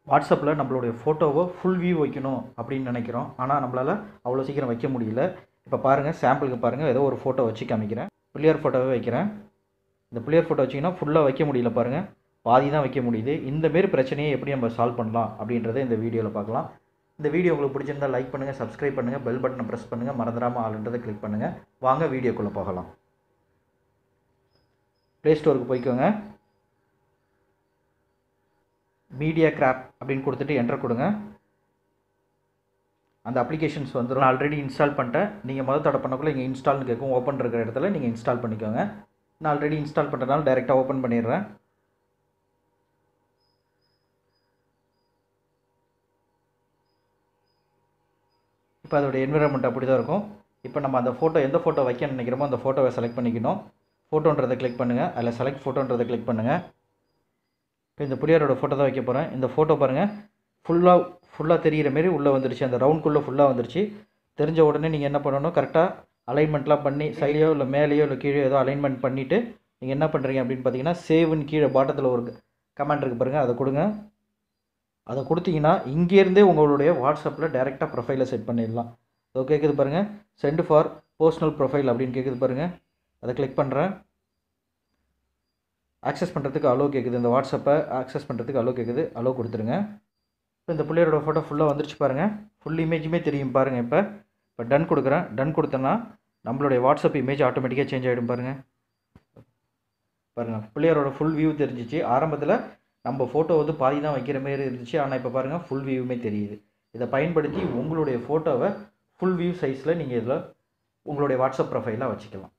வாட்ஸ்அப்பில் நம்மளுடைய ஃபோட்டோவை ஃபுல் வியூ வைக்கணும் அப்படின்னு நினைக்கிறோம் ஆனால் நம்மளால் அவ்வளோ சீக்கிரம் வைக்க முடியல இப்போ பாருங்கள் சாம்பிளுக்கு பாருங்கள் ஏதோ ஒரு ஃபோட்டோ வச்சு காமிக்கிறேன் பிள்ளையார் ஃபோட்டோவே வைக்கிறேன் இந்த பிள்ளையார் ஃபோட்டோ வச்சிங்கன்னா ஃபுல்லாக வைக்க முடியல பாருங்கள் பாதி தான் வைக்க முடியுது இந்த மாரி பிரச்சனையை எப்படி நம்ம சால்வ் பண்ணலாம் அப்படின்றத இந்த வீடியோவில் பார்க்கலாம் இந்த வீடியோ உங்களுக்கு பிடிச்சிருந்தா லைக் பண்ணுங்கள் சப்ஸ்கிரைப் பண்ணுங்கள் பெல் பட்டனை ப்ரெஸ் பண்ணுங்கள் மறந்துடாமல் ஆளுன்றதை கிளிக் பண்ணுங்கள் வாங்க வீடியோக்குள்ளே போகலாம் ப்ளே ஸ்டோருக்கு போய்க்கோங்க மீடியா கிராப் அப்படின்னு கொடுத்துட்டு என்டர் கொடுங்க அந்த அப்ளிகேஷன்ஸ் வந்துடும் நான் ஆல்ரெடி இன்ஸ்டால் பண்ணிட்டேன் நீங்கள் முதல் தடவை பண்ணக்குள்ளே இங்கே இன்ஸ்டால்னு கேட்கும் ஓப்பன் இருக்கிற இடத்துல நீங்கள் இன்ஸ்டால் பண்ணிக்கோங்க நான் ஆல்ரெடி இன்ஸ்டால் பண்ணுறதுனால டைரெக்டாக ஓப்பன் பண்ணிடுறேன் இப்போ அதோட என்விரான்மெண்ட் அப்படி தான் இருக்கும் இப்போ நம்ம அந்த ஃபோட்டோ எந்த ஃபோட்டோ வைக்க நினைக்கிறோமோ அந்த ஃபோட்டோவை செலக்ட் பண்ணிக்கணும் ஃபோட்டோன்றதை கிளிக் பண்ணுங்கள் அதில் செலக்ட் ஃபோட்டோன்றதை கிளிக் பண்ணுங்கள் இப்போ இந்த புளியாரோட ஃபோட்டோ தான் வைக்க போகிறேன் இந்த ஃபோட்டோ பாருங்கள் ஃபுல்லாக ஃபுல்லாக தெரிகிற மாரி உள்ளே வந்துருச்சு அந்த ரவுண்ட்குள்ளே ஃபுல்லாக வந்துருச்சு தெரிஞ்ச உடனே நீங்கள் என்ன பண்ணணும் கரெக்டாக அலைன்மெண்ட்லாம் பண்ணி சைடையோ இல்லை மேலேயோ இல்லை கீழே ஏதோ அலைன்மெண்ட் பண்ணிவிட்டு நீங்கள் என்ன பண்ணுறீங்க அப்படின்னு பார்த்தீங்கன்னா சேவ்னு கீழே பாட்டத்தில் ஒரு கமெண்ட் இருக்குது பாருங்கள் அதை கொடுங்க அதை கொடுத்தீங்கன்னா இங்கேருந்தே உங்களுடைய வாட்ஸ்அப்பில் டேரெக்டாக ப்ரொஃபைலை செட் பண்ணிடலாம் ஸோ கேட்குது பாருங்கள் சென்ட் ஃபார் பர்சனல் ப்ரொஃபைல் அப்படின்னு கேட்குது பாருங்கள் அதை கிளிக் பண்ணுறேன் ஆக்சஸ் பண்ணுறதுக்கு அலோ கேட்குது இந்த வாட்ஸ்அப்பை ஆக்சஸ் பண்ணுறதுக்கு அலோ கேட்குது அலோ கொடுத்துருங்க இப்போ இந்த பிள்ளையரோட ஃபோட்டோ ஃபுல்லாக வந்துருச்சு பாருங்கள் ஃபுல் இமேஜுமே தெரியும் பாருங்கள் இப்போ இப்போ டன் கொடுக்குறேன் டன் கொடுத்தேன்னா நம்மளுடைய வாட்ஸ்அப் இமேஜ் ஆட்டோமேட்டிக்காக சேஞ்ச் ஆகிடும் பாருங்கள் பாருங்கள் பிள்ளையரோட ஃபுல் வியூ தெரிஞ்சிச்சு ஆரம்பத்தில் நம்ம ஃபோட்டோ வந்து பாதி தான் வைக்கிற மாதிரி இருந்துச்சு ஆனால் இப்போ பாருங்கள் ஃபுல் வியூவுமே தெரியுது இதை பயன்படுத்தி உங்களுடைய ஃபோட்டோவை ஃபுல் வியூ சைஸில் நீங்கள் இதில் உங்களுடைய வாட்ஸ்அப் ப்ரொஃபைலாக வச்சுக்கலாம்